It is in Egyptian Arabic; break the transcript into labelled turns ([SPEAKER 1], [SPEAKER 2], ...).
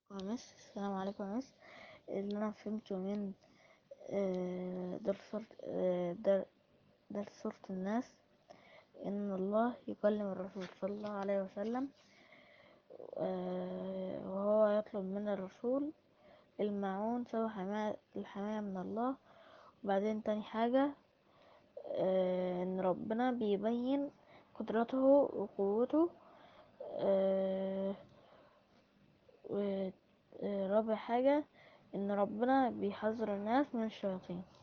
[SPEAKER 1] مس السلام عليكم يا مس اللي انا فهمته من آه، درس سورة آه، در- درس سورة الناس ان الله يكلم الرسول صلى الله عليه وسلم آه، وهو يطلب من الرسول المعون سوى حماية الحماية من الله وبعدين تاني حاجة آه، ان ربنا بيبين قدرته وقوته آه، ورابع حاجة ان ربنا بيحذر الناس من الشياطين